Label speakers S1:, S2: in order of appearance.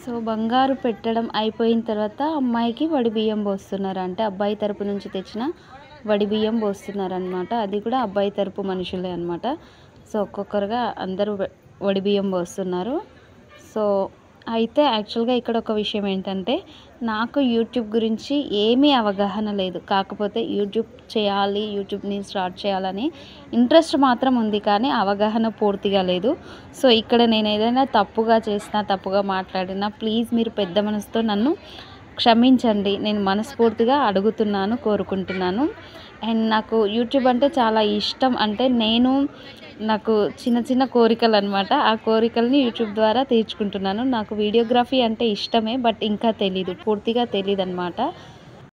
S1: so బంగారు పెట్టడం అయిపోయిన తర్వాత అమ్మాయికి వడి బియ్యం పోస్తున్నారు అంటే అబ్బాయి తరపు నుంచి తెచ్చిన వడి బియ్యం పోస్తున్నారు అనమాట అది కూడా అబ్బాయి తరపు మనుషులే అనమాట సో ఒక్కొక్కరుగా అందరూ వ- వడి బియ్యం పోస్తున్నారు సో అయితే యాక్చువల్గా ఇక్కడ ఒక విషయం ఏంటంటే నాకు యూట్యూబ్ గురించి ఏమీ అవగాహన లేదు కాకపోతే యూట్యూబ్ చేయాలి యూట్యూబ్ని స్టార్ట్ చేయాలని ఇంట్రెస్ట్ మాత్రం ఉంది కానీ అవగాహన పూర్తిగా లేదు సో ఇక్కడ నేను ఏదైనా తప్పుగా చేసినా తప్పుగా మాట్లాడినా ప్లీజ్ మీరు పెద్ద మనసుతో నన్ను క్షమించండి నేను మనస్ఫూర్తిగా అడుగుతున్నాను కోరుకుంటున్నాను అండ్ నాకు యూట్యూబ్ అంటే చాలా ఇష్టం అంటే నేను నాకు చిన్న చిన్న కోరికలు అనమాట ఆ కోరికల్ని యూట్యూబ్ ద్వారా తీర్చుకుంటున్నాను నాకు వీడియోగ్రఫీ అంటే ఇష్టమే బట్ ఇంకా తెలీదు పూర్తిగా తెలీదు అనమాట